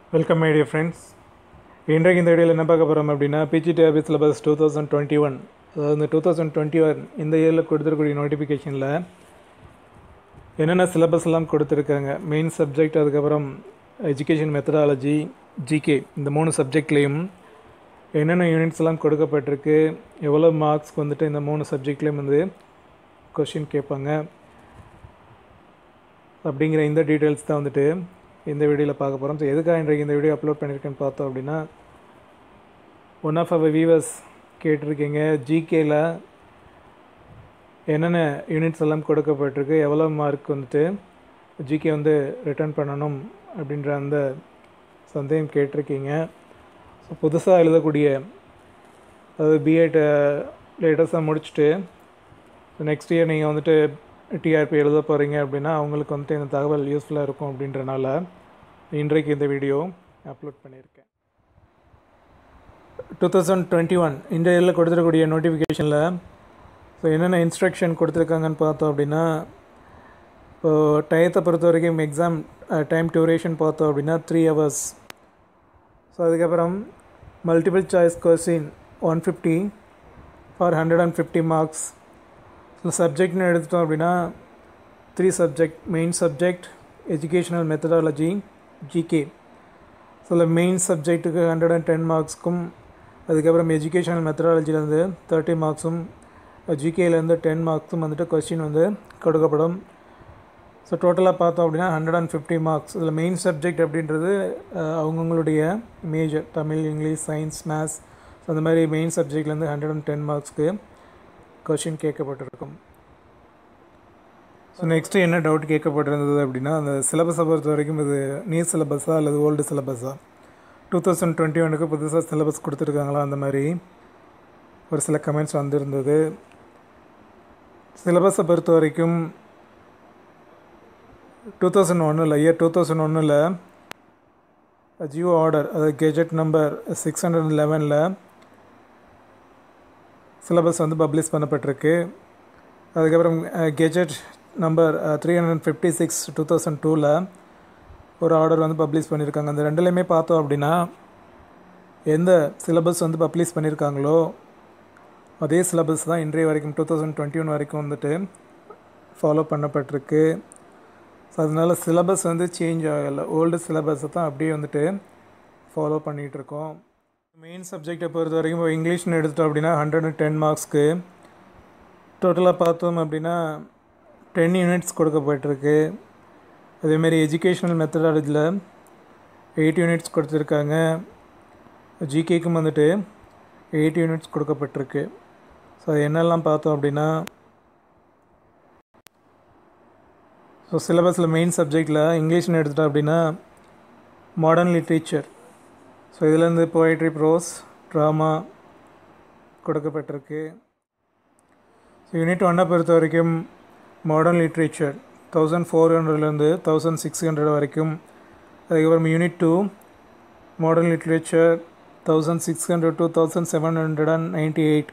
welcome my dear friends இன்றைக்கு இந்த வீடியோவில் என்ன பார்க்க போகிறோம் அப்படின்னா P G T R B syllabus two thousand twenty one அதாவது இந்த டூ தௌசண்ட் டுவெண்ட்டி ஒன் இந்த இயரில் கொடுத்துருக்கூடிய நோட்டிஃபிகேஷனில் என்னென்ன சிலபஸ் எல்லாம் கொடுத்துருக்காங்க மெயின் சப்ஜெக்ட் அதுக்கப்புறம் எஜுகேஷன் மெத்தடாலஜி ஜிகே இந்த மூணு சப்ஜெக்ட்லேயும் என்னென்ன யூனிட்ஸ் எல்லாம் கொடுக்கப்பட்டிருக்கு எவ்வளோ மார்க்ஸ்க்கு வந்துட்டு இந்த மூணு சப்ஜெக்ட்லேயும் வந்து கொஷின் கேட்பாங்க அப்படிங்கிற இந்த டீட்டெயில்ஸ் தான் வந்துட்டு இந்த வீடியோவில் பார்க்க போகிறோம் ஸோ எதுக்காக இன்றைக்கு இந்த வீடியோ அப்லோட் பண்ணியிருக்கேன்னு பார்த்தோம் அப்படின்னா ஒன் ஆஃப் அவர் வியூவர்ஸ் கேட்டிருக்கீங்க ஜிகேயில் என்னென்ன யூனிட்ஸ் எல்லாம் கொடுக்கப்பட்டிருக்கு எவ்வளோ மார்க் வந்துட்டு ஜிகே வந்து ரிட்டர்ன் பண்ணணும் அப்படின்ற அந்த சந்தேகம் கேட்டிருக்கீங்க ஸோ புதுசாக எழுதக்கூடிய அதாவது பிஎட் லேட்டஸ்ட்டாக முடிச்சுட்டு நெக்ஸ்ட் இயர் நீங்கள் வந்துட்டு டிஆர்பி எழுத போகிறீங்க அப்படின்னா அவங்களுக்கு வந்துட்டு இந்த தகவல் யூஸ்ஃபுல்லாக இருக்கும் அப்படின்றனால இன்றைக்கு இந்த வீடியோ அப்லோட் பண்ணியிருக்கேன் டூ தௌசண்ட் டுவெண்ட்டி ஒன் இந்த இயரில் கொடுத்துருக்கூடிய நோட்டிஃபிகேஷனில் ஸோ என்னென்ன இன்ஸ்ட்ரக்ஷன் கொடுத்துருக்காங்கன்னு பார்த்தோம் அப்படின்னா இப்போது டயத்தை பொறுத்த வரைக்கும் எக்ஸாம் டைம் டியூரேஷன் பார்த்தோம் அப்படின்னா த்ரீ ஹவர்ஸ் ஸோ அதுக்கப்புறம் multiple choice question one fifty for hundred and fifty marks so சப்ஜெக்ட்னு எடுத்துட்டோம் அப்படின்னா three subject main subject educational methodology G K so அதில் மெயின் சப்ஜெக்ட்டுக்கு ஹண்ட்ரட் அண்ட் டென் மார்க்ஸ்க்கும் அதுக்கப்புறம் எஜுகேஷனல் மெத்தடாலஜிலேருந்து தேர்ட்டி மார்க்ஸும் ஜிகேலேருந்து டென் மார்க்ஸும் வந்துட்டு கொஸ்டின் வந்து கொடுக்கப்படும் ஸோ டோட்டலாக பார்த்தோம் அப்படின்னா ஹண்ட்ரட் அண்ட் ஃபிஃப்டி மார்க்ஸ் இதில் மெயின் சப்ஜெக்ட் அப்படின்றது அவங்கவுங்களுடைய major Tamil English science maths so அந்த மாதிரி மெயின் சப்ஜெக்ட்லேருந்து ஹண்ட்ரட் அண்ட் டென் மார்க்ஸ்க்கு கொஷின் கேட்கப்பட்டிருக்கும் ஸோ நெக்ஸ்ட்டு என்ன டவுட் கேட்கப்பட்டிருந்தது அப்படின்னா அந்த சிலபஸை பொறுத்த வரைக்கும் இது நியூ சிலபஸா அல்லது ஓல்டு சிலபஸா டூ தௌசண்ட் டுவெண்ட்டி ஒனுக்கு புதுசாக சிலபஸ் கொடுத்துருக்காங்களா அந்த மாதிரி ஒரு சில கமெண்ட்ஸ் வந்திருந்தது சிலபஸை பொறுத்த வரைக்கும் டூ தௌசண்ட் ஒன்றில் இயர் டூ தௌசண்ட் ஒன்றில் ஜியோ ஆர்டர் அது கெஜெட் நம்பர் சிக்ஸ் ஹண்ட்ரட் லெவனில் சிலபஸ் வந்து பப்ளிஷ் பண்ணப்பட்டிருக்கு அதுக்கப்புறம் gazette number three hundred fifty six two thousand டூவில் ஒரு ஆர்டர் வந்து பப்ளிஷ் பண்ணியிருக்காங்க அந்த ரெண்டுலேயுமே பார்த்தோம் அப்படின்னா எந்த சிலபஸ் வந்து பப்ளிஷ் பண்ணியிருக்காங்களோ அதே சிலபஸ் தான் இன்றைய வரைக்கும் டூ தௌசண்ட் டுவெண்ட்டி ஒன் வரைக்கும் வந்துட்டு ஃபாலோ பண்ணப்பட்டிருக்கு ஸோ அதனால் சிலபஸ் வந்து சேஞ்ச் ஆகலை ஓல்டு சிலபஸை தான் அப்படியே வந்துட்டு ஃபாலோ பண்ணிகிட்ருக்கோம் மெயின் சப்ஜெக்டை பொறுத்த வரைக்கும் இப்போ இங்கிலீஷ்னு எடுத்துட்டோம் அப்படின்னா ஹண்ட்ரட் அண்ட் டென் மார்க்ஸ்க்கு டோட்டலாக பார்த்தோம் அப்படின்னா டென் யூனிட்ஸ் கொடுக்கப்பட்டிருக்கு அதேமாரி எஜுகேஷ்னல் மெத்தடாலஜியில் எயிட் யூனிட்ஸ் கொடுத்துருக்காங்க ஜிகேக்கும் வந்துட்டு எயிட் யூனிட்ஸ் கொடுக்கப்பட்டிருக்கு ஸோ அது என்னெல்லாம் பார்த்தோம் அப்படின்னா ஸோ சிலபஸில் மெயின் சப்ஜெக்டில் இங்கிலீஷ்னு எடுத்துட்டோம் அப்படின்னா மாடர்ன் லிட்ரேச்சர் ஸோ இதுலேருந்து போய்ட்ரி ப்ரோஸ் ட்ராமா கொடுக்கப்பட்டிருக்கு ஸோ யூனிட் ஒன்னை பொறுத்த வரைக்கும் மாடர்ன் லிட்ரேச்சர் தௌசண்ட் ஃபோர் ஹண்ட்ரட்லேருந்து தௌசண்ட் சிக்ஸ் ஹண்ட்ரட் வரைக்கும் அதுக்கப்புறம் unit two modern literature thousand six hundred two thousand seven hundred and ninety eight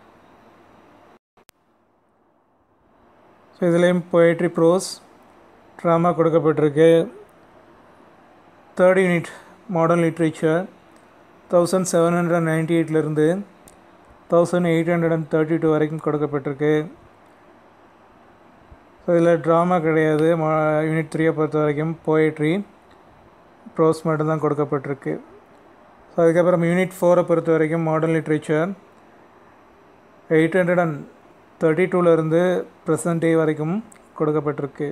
so இதுலேயும் போய்ட்ரி ப்ரோஸ் ட்ராமா கொடுக்கப்பட்டிருக்கு third unit modern literature thousand seven hundred and ninety எயிட்லேருந்து thousand eight hundred and thirty two வரைக்கும் கொடுக்கப்பட்டிருக்கு so இதில் drama கிடையாது unit த்ரீயை பொறுத்த வரைக்கும் போயட்ரி ப்ரோஸ் மட்டும்தான் கொடுக்கப்பட்டிருக்கு ஸோ அதுக்கப்புறம் யூனிட் ஃபோரை பொறுத்த வரைக்கும் modern literature eight hundred and thirty டூலேருந்து ப்ரெசன்ட் டே வரைக்கும் கொடுக்கப்பட்டிருக்கு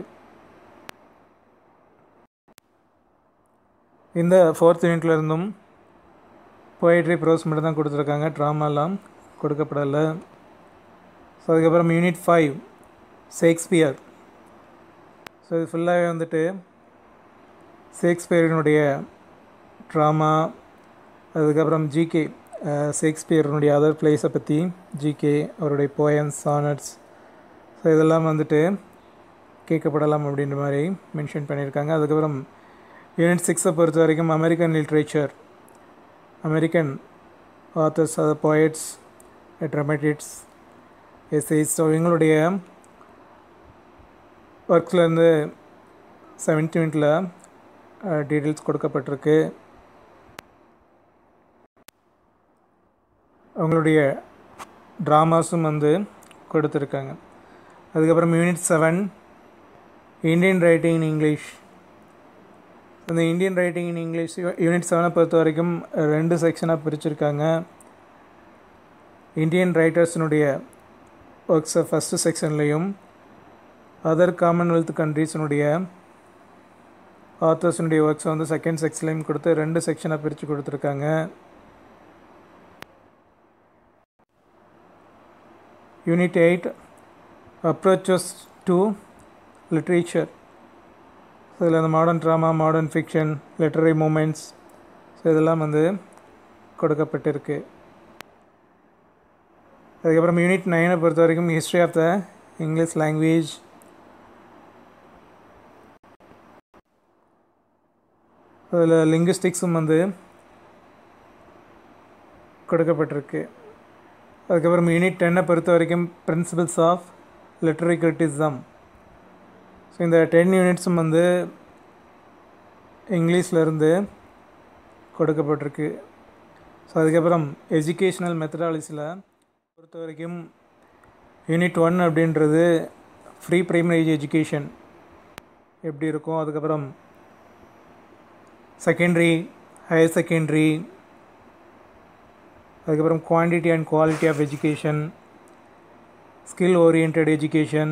இந்த ஃபோர்த் யூனிட்ல இருந்தும் போய்ட்ரி ப்ரோஸ் மட்டும் தான் கொடுத்துருக்காங்க ட்ராமாலாம் கொடுக்கப்படலை ஸோ அதுக்கப்புறம் யூனிட் ஃபைவ் ஷேக்ஸ்பியர் ஸோ இது ஃபுல்லாகவே வந்துட்டு ஷேக்ஸ்பியரினுடைய ட்ராமா அதுக்கப்புறம் ஜிகே ஷேக்ஸ்பியரினுடைய அதர் பிளேஸை பற்றி ஜிகே அவருடைய போயம்ஸ் சானட்ஸ் ஸோ இதெல்லாம் வந்துட்டு கேட்கப்படலாம் அப்படின்ற மாதிரி மென்ஷன் பண்ணியிருக்காங்க அதுக்கப்புறம் யூனிட் சிக்ஸை பொறுத்த வரைக்கும் அமெரிக்கன் லிட்ரேச்சர் அமெரிக்கன் ஆத்தர்ஸ் அது போயட்ஸ் ட்ரமேட்டிட்ஸ் எஸ்ஐஸ் ஸோ இவங்களுடைய ஒர்க்ஸ்லேருந்து செவன்த் யூனிட்டில் டீட்டெயில்ஸ் கொடுக்கப்பட்டிருக்கு அவங்களுடைய ட்ராமாஸும் வந்து கொடுத்துருக்காங்க அதுக்கப்புறம் unit seven Indian writing in English இந்த Indian writing in English unit செவனை பொறுத்த வரைக்கும் ரெண்டு செக்ஷனாக பிரிச்சிருக்காங்க இந்தியன் ரைட்டர்ஸினுடைய ஒர்க்ஸை ஃபஸ்ட்டு செக்ஷன்லேயும் அதர் காமன்வெல்த் கண்ட்ரீஸினுடைய ஆத்தர்ஸினுடைய ஒர்க்ஸை வந்து செகண்ட் செக்ஷன்லையும் கொடுத்து ரெண்டு செக்ஷனாக பிரித்து கொடுத்துருக்காங்க unit eight approaches to literature so இதில் அந்த modern drama modern fiction literary movements so இதெல்லாம் வந்து கொடுக்கப்பட்டிருக்கு அதுக்கப்புறம் யூனிட் நைனை பொறுத்த வரைக்கும் history of the English language அதில் லிங்குஸ்டிக்ஸும் வந்து கொடுக்கப்பட்டிருக்கு அதுக்கப்புறம் யூனிட் டென்னை பொறுத்த வரைக்கும் principles of literary criticism so இந்த டென் யூனிட்ஸும் வந்து இங்கிலீஷில் கொடுக்கப்பட்டிருக்கு ஸோ அதுக்கப்புறம் எஜுகேஷ்னல் மெத்தடாலஜியில் பொறுத்த வரைக்கும் யூனிட் ஒன் அப்படின்றது ஃப்ரீ ப்ரைமரி எஜுகேஷன் எப்படி இருக்கும் அதுக்கப்புறம் செகண்டரி ஹையர் செகண்டரி அதுக்கப்புறம் quantity and quality of education skill oriented education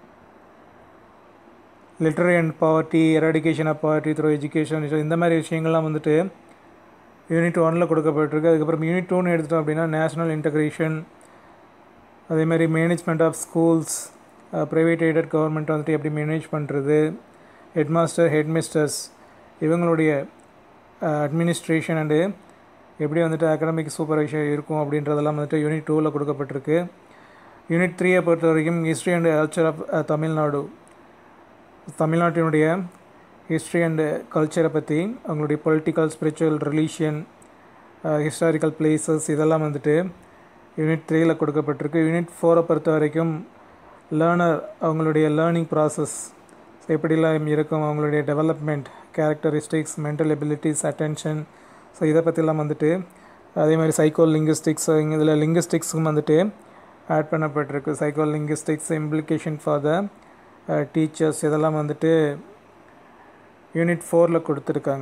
literacy and poverty eradication of poverty through education இந்த மாதிரி விஷயங்கள்லாம் வந்துட்டு யூனிட் ஒனில் கொடுக்கப்பட்டிருக்கு அதுக்கப்புறம் யூனிட் டூன்னு எடுத்துட்டோம் அப்படின்னா நேஷ்னல் இன்டகிரேஷன் அதேமாதிரி management of schools private aided government வந்துட்டு எப்படி மேனேஜ் பண்ணுறது ஹெட்மாஸ்டர் ஹெட்மிஸ்டர்ஸ் இவங்களுடைய அட்மினிஸ்ட்ரேஷன் அண்டு எப்படி வந்துட்டு அகடமிக் சூப்பர்வைசர் இருக்கும் அப்படின்றதெல்லாம் வந்துட்டு யூனிட் டூவில் கொடுக்கப்பட்டிருக்கு யூனிட் த்ரீயை பொறுத்த வரைக்கும் history and culture of Tamil Nadu தமிழ்நாட்டினுடைய ஹிஸ்ட்ரி அண்டு கல்ச்சரை பற்றி அவங்களுடைய political spiritual religion historical places இதெல்லாம் வந்துட்டு யூனிட் த்ரீயில் கொடுக்கப்பட்டிருக்கு யூனிட் ஃபோரை பொறுத்த வரைக்கும் லேர்னர் அவங்களுடைய லேர்னிங் ப்ராசஸ் எப்படிலாம் இருக்கும் அவங்களுடைய development characteristics mental abilities attention so இதை பற்றிலாம் வந்துட்டு அதே மாதிரி சைக்கோ லிங்குஸ்டிக்ஸ் இதில் லிங்குஸ்டிக்ஸும் வந்துட்டு ஆட் பண்ணப்பட்டிருக்கு psycholinguistics implication for the teachers இதெல்லாம் வந்துட்டு யூனிட் ஃபோரில் கொடுத்துருக்காங்க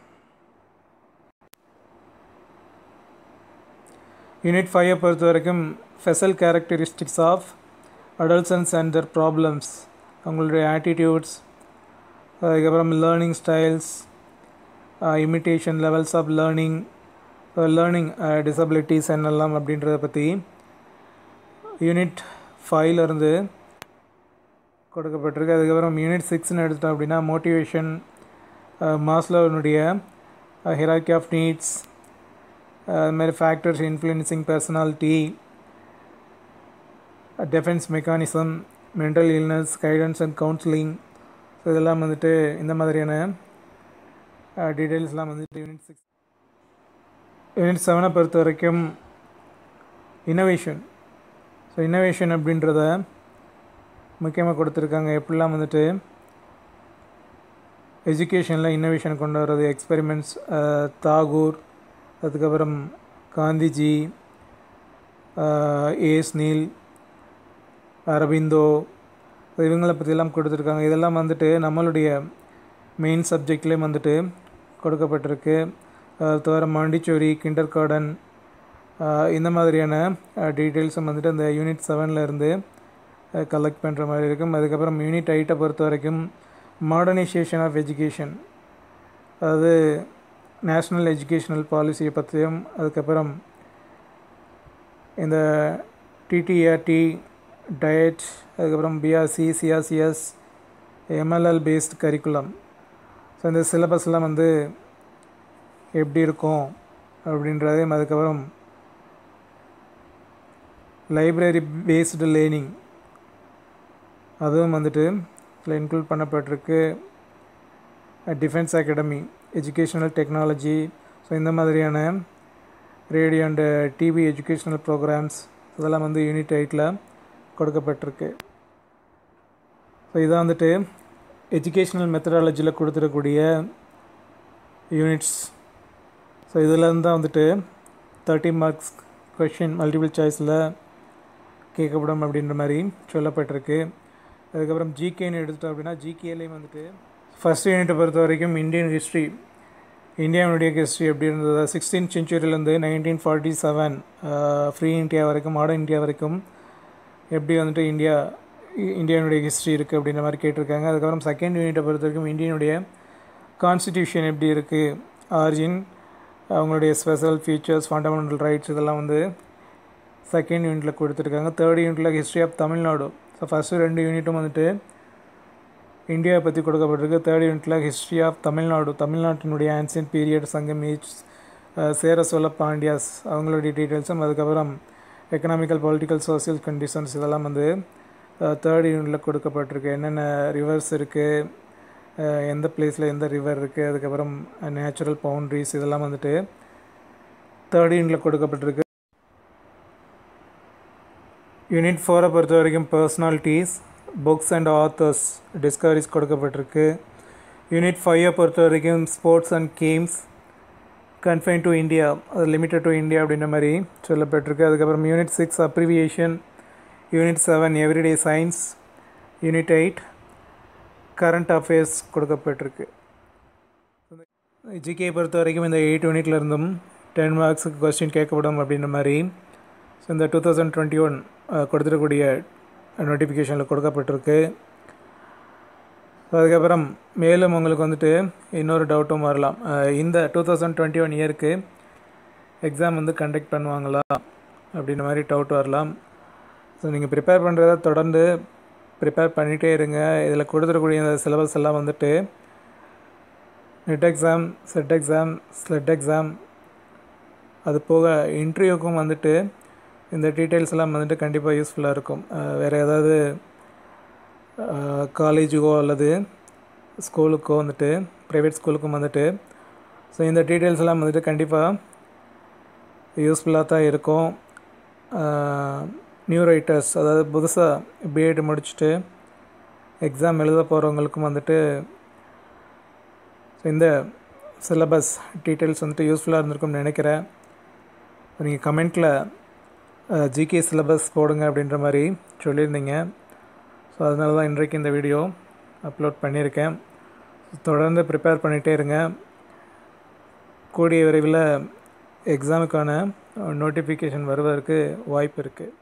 யூனிட் ஃபைவை பொறுத்த வரைக்கும் physical characteristics of adolescence and their problems அவங்களுடைய ஆட்டிடியூட்ஸ் அதுக்கப்புறம் learning styles imitation levels of learning learning disabilities என்னெல்லாம் அப்படின்றத பற்றி யூனிட் ஃபைவ்லேருந்து கொடுக்கப்பட்டிருக்கு அதுக்கப்புறம் யூனிட் சிக்ஸ்னு எடுத்துட்டோம் அப்படின்னா மோட்டிவேஷன் மாஸ்லோனுடைய ஹிராக்கி ஆஃப் நீட்ஸ் அது மாதிரி factors influencing personality defence mechanism mental illness guidance and counselling so இதெல்லாம் வந்துட்டு இந்த மாதிரியான டீட்டெயில்ஸ்லாம் வந்துட்டு யூனிட் சிக்ஸ் யூனிட் செவனை பொறுத்த வரைக்கும் இன்னோவேஷன் ஸோ இன்னோவேஷன் அப்படின்றத முக்கியமாக கொடுத்துருக்காங்க எப்படிலாம் வந்துட்டு எஜுகேஷனில் இன்னோவேஷன் கொண்டு வர்றது எக்ஸ்பெரிமெண்ட்ஸ் தாகூர் அதுக்கப்புறம் காந்திஜி ஏஸ் நீல் அரபிந்தோ இவங்களை பற்றியெல்லாம் கொடுத்துருக்காங்க இதெல்லாம் வந்துட்டு நம்மளுடைய மெயின் சப்ஜெக்ட்லேயும் வந்துட்டு கொடுக்கப்பட்டிருக்கு தவிர மாண்டிச்சோரி கிண்டர் கார்டன் இந்த மாதிரியான டீட்டெயில்ஸும் வந்துட்டு அந்த யூனிட் செவனில் இருந்து கலெக்ட் பண்ணுற மாதிரி இருக்கும் அதுக்கப்புறம் யூனிட் எயிட்டை பொறுத்த வரைக்கும் மாடர்னைசேஷன் ஆஃப் எஜுகேஷன் அதாவது நேஷ்னல் எஜுகேஷ்னல் பாலிசியை பற்றியும் அதுக்கப்புறம் இந்த டிடிஆர்டி டயட் அதுக்கப்புறம் BRC CRCs MLL based curriculum so இந்த சிலபஸ்லாம் வந்து எப்படி இருக்கும் அப்படின்றதையும் அதுக்கப்புறம் லைப்ரரி பேஸ்டு லேர்னிங் அதுவும் வந்துட்டு இதில் இன்க்ளூட் பண்ணப்பட்டிருக்கு defence academy educational technology so இந்த மாதிரியான radio and TV educational programmes இதெல்லாம் வந்து யூனிட் எயிட்டில் கொடுக்கப்பட்டிருக்கு ஸோ இதான் வந்துட்டு எஜுகேஷ்னல் மெத்தடாலஜியில் கொடுத்துருக்கக்கூடிய யூனிட்ஸ் ஸோ இதில் தான் வந்துட்டு தேர்ட்டி மார்க்ஸ் கொஷின் மல்டிபிள் சாய்ஸில் கேட்கப்படும் அப்படின்ற மாதிரி சொல்லப்பட்டிருக்கு அதுக்கப்புறம் ஜிகேன்னு எடுத்துட்டோம் அப்படின்னா ஜிகேலையும் வந்துட்டு ஃபஸ்ட் யூனிட்டை பொறுத்த வரைக்கும் இந்தியன் ஹிஸ்ட்ரி இந்தியாவுடைய ஹிஸ்ட்ரி எப்படி இருந்தது சிக்ஸ்டீன் செஞ்சுரியிலேருந்து nineteen forty seven free India வரைக்கும் மாடர்ன் இந்தியா வரைக்கும் எப்படி வந்துட்டு இந்தியா இந்தியாவுடைய ஹிஸ்ட்ரி இருக்குது அப்படின்ற மாதிரி கேட்டிருக்காங்க அதுக்கப்புறம் செகண்ட் யூனிட்டை பொறுத்த வரைக்கும் இந்தியனுடைய கான்ஸ்டிடியூஷன் எப்படி இருக்குது ஆர்ஜின் அவங்களுடைய ஸ்பெஷல் ஃபீச்சர்ஸ் ஃபண்டமெண்டல் ரைட்ஸ் இதெல்லாம் வந்து செகண்ட் யூனிட்டில் கொடுத்துருக்காங்க தேர்ட் யூனிட்டில் history of Tamil Nadu so first ரெண்டு யூனிட்டும் வந்துட்டு இந்தியாவை பற்றி கொடுக்கப்பட்டிருக்கு தேர்ட் யூனிட்டில் ஹிஸ்ட்ரி ஆஃப் தமிழ்நாடு தமிழ்நாட்டினுடைய ancient period Sangam age Chera Chola Pandyas அவங்களுடைய டீட்டெயில்ஸும் அதுக்கப்புறம் எக்கனாமிக்கல் பொலிட்டிக்கல் சோசியல் கண்டிஷன்ஸ் இதெல்லாம் வந்து தேர்ட் யூனிட்டில் கொடுக்கப்பட்டிருக்கு என்னென்ன ரிவர்ஸ் இருக்குது எந்த பிளேஸில் எந்த ரிவர் இருக்குது அதுக்கப்புறம் நேச்சுரல் பவுண்ட்ரிஸ் இதெல்லாம் வந்துட்டு தேர்ட் யூனிட்டில் கொடுக்கப்பட்டிருக்கு யூனிட் ஃபோரை பொறுத்த வரைக்கும் personalities books and authors discoveries கொடுக்கப்பட்டிருக்கு யூனிட் ஃபைவை பொறுத்த வரைக்கும் sports and games confine to India அது லிமிட்டட் டு இந்தியா அப்படின்ற மாதிரி சொல்லப்பட்டிருக்கு அதுக்கப்புறம் unit six abbreviation unit seven everyday science unit eight current affairs கொடுக்கப்பட்டிருக்கு ஜிகே பொறுத்த வரைக்கும் இந்த எயிட் யூனிட்ல இருந்தும் டென் மார்க்ஸுக்கு கொஸ்டின் கேட்கப்படும் அப்படின்ற மாதிரி ஸோ இந்த டூ தௌசண்ட் டுவெண்ட்டி ஒன் கொடுத்துருக்கக்கூடிய நோட்டிஃபிகேஷனில் கொடுக்கப்பட்டிருக்கு அதுக்கப்புறம் மேலும் உங்களுக்கு வந்துட்டு இன்னொரு டவுட்டும் வரலாம் இந்த டூ தௌசண்ட் டுவெண்ட்டி ஒன் இயருக்கு எக்ஸாம் வந்து கண்டக்ட் பண்ணுவாங்களா அப்படின்ற மாதிரி டவுட் வரலாம் ஸோ நீங்கள் ப்ரிப்பேர் பண்ணுறத தொடர்ந்து ப்ரிப்பேர் பண்ணிகிட்டே இருங்க இதில் கொடுத்துருக்கூடிய இந்த சிலபஸ் எல்லாம் வந்துட்டு NET exam SET exam SLET exam அது போக இன்டர்வியூக்கும் வந்துட்டு இந்த டீட்டெயில்ஸ் எல்லாம் வந்துட்டு கண்டிப்பாக யூஸ்ஃபுல்லாக இருக்கும் வேறு ஏதாவது காலேஜுக்கோ அல்லது ஸ்கூலுக்கோ வந்துட்டு ப்ரைவேட் ஸ்கூலுக்கும் வந்துட்டு ஸோ இந்த டீட்டெயில்ஸ் எல்லாம் வந்துட்டு கண்டிப்பாக யூஸ்ஃபுல்லாக தான் இருக்கும் நியூ ரைட்டர்ஸ் அதாவது புதுசாக பிஎட் முடிச்சுட்டு எக்ஸாம் எழுத போகிறவங்களுக்கும் வந்துட்டு இந்த சிலபஸ் டீட்டெயில்ஸ் வந்துட்டு யூஸ்ஃபுல்லாக இருந்திருக்கும்னு நினைக்கிறேன் நீங்கள் கமெண்ட்டில் ஜிகே சிலபஸ் போடுங்க அப்படின்ற மாதிரி சொல்லியிருந்தீங்க ஸோ அதனால தான் இன்றைக்கு இந்த வீடியோ அப்லோட் பண்ணியிருக்கேன் தொடர்ந்து ப்ரிப்பேர் பண்ணிகிட்டே இருங்க கூடிய விரைவில் எக்ஸாமுக்கான நோட்டிஃபிகேஷன் வருவதற்கு வாய்ப்பு இருக்குது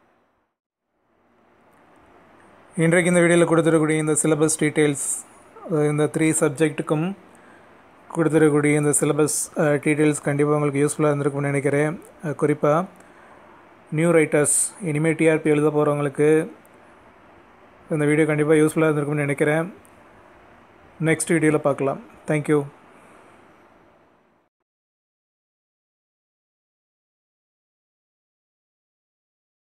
இன்றைக்கு இந்த வீடியோவில் கொடுத்துருக்கக்கூடிய இந்த சிலபஸ் டீட்டெயில்ஸ் இந்த த்ரீ சப்ஜெக்ட்டுக்கும் கொடுத்துருக்கக்கூடிய இந்த சிலபஸ் டீட்டெயில்ஸ் கண்டிப்பாக உங்களுக்கு யூஸ்ஃபுல்லாக இருந்திருக்கும்னு நினைக்கிறேன் குறிப்பாக நியூ ரைட்டர்ஸ் இனிமேல் டிஆர்பி எழுத போகிறவங்களுக்கு இந்த வீடியோ கண்டிப்பாக யூஸ்ஃபுல்லாக இருந்திருக்கும்னு நினைக்கிறேன் நெக்ஸ்ட் வீடியோவில் பார்க்கலாம் தேங்க்யூ